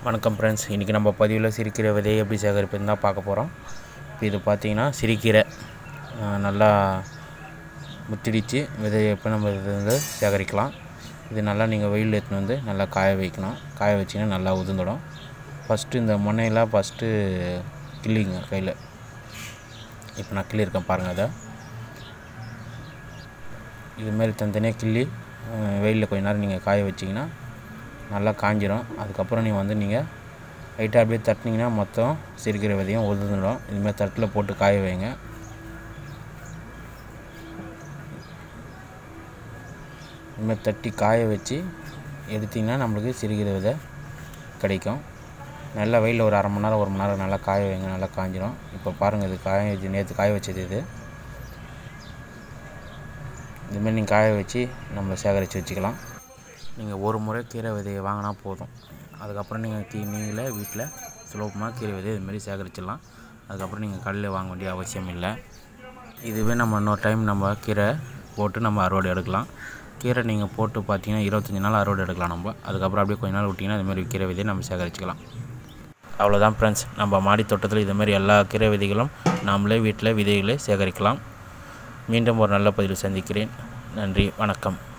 வணக்கம் ஃப்ரெண்ட்ஸ் இன்றைக்கி நம்ம பதிவில் சிறுக்கீரை விதையை எப்படி சேகரிப்பதுன்னு தான் பார்க்க போகிறோம் இப்போ இது பார்த்திங்கன்னா சிறுக்கீரை அஹ், நல்லா முத்திடிச்சு விதையை எப்போ நம்ம இது வந்து சேகரிக்கலாம் இது நல்லா நீங்கள் வெயில் எடுத்துன்னு வந்து நல்லா காய வைக்கணும் காய வச்சிங்கன்னா நல்லா உதிர்ந்துடும் ஃபஸ்ட்டு இந்த முனையெல்லாம் ஃபஸ்ட்டு கிள்ளிங்க கையில் இப்போ நான் கிள்ளியிருக்கேன் பாருங்கள் அதை இதுமாரி தனித்தனியாக கிள்ளி வெயிலில் கொஞ்ச நேரம் நீங்கள் காய வச்சிங்கன்னா நல்லா காஞ்சிரும் அதுக்கப்புறம் நீங்கள் வந்து நீங்கள் லைட்டாக அப்படியே தட்டினீங்கன்னா மொத்தம் சிறுக்கிற விதையும் உதிர்ந்துடும் இதுமாதிரி தட்டில் போட்டு காய வைங்க இதுமாதிரி தட்டி காய வச்சு எடுத்திங்கன்னா நம்மளுக்கு சிறுகிற விதை கிடைக்கும் நல்லா வெயிலில் ஒரு அரை மணி நேரம் ஒரு மணி நேரம் நல்லா காய வைங்க நல்லா காஞ்சிரும் இப்போ பாருங்கள் இது காய வச்சு நேற்று காய வச்சது இது இதுமாரி நீங்கள் காய வச்சு நம்ம சேகரித்து வச்சுக்கலாம் நீங்கள் ஒரு முறை கீரை விதையை வாங்கினா போதும் அதுக்கப்புறம் நீங்கள் கீ நீங்களே வீட்டில் சுலபமாக கீரை விதையை இதுமாரி சேகரிச்சிடலாம் அதுக்கப்புறம் நீங்கள் கடையில் வாங்க வேண்டிய அவசியம் இல்லை இதுவே நம்ம இன்னொரு டைம் நம்ம கீரை போட்டு நம்ம அறுவடை எடுக்கலாம் கீரை நீங்கள் போட்டு பார்த்தீங்கன்னா இருபத்தஞ்சி நாள் அறுவடை எடுக்கலாம் நம்ம அதுக்கப்புறம் அப்படியே கொஞ்ச நாள் விட்டிங்கன்னா இதுமாரி கீரை விதையை நம்ம சேகரிச்சுக்கலாம் அவ்வளோதான் ஃப்ரெண்ட்ஸ் நம்ம மாடி தோட்டத்தில் இதுமாரி எல்லா கீரை விதைகளும் நாமளே வீட்டில் விதைகளை சேகரிக்கலாம் மீண்டும் ஒரு நல்ல பதிவில் சந்திக்கிறேன் நன்றி வணக்கம்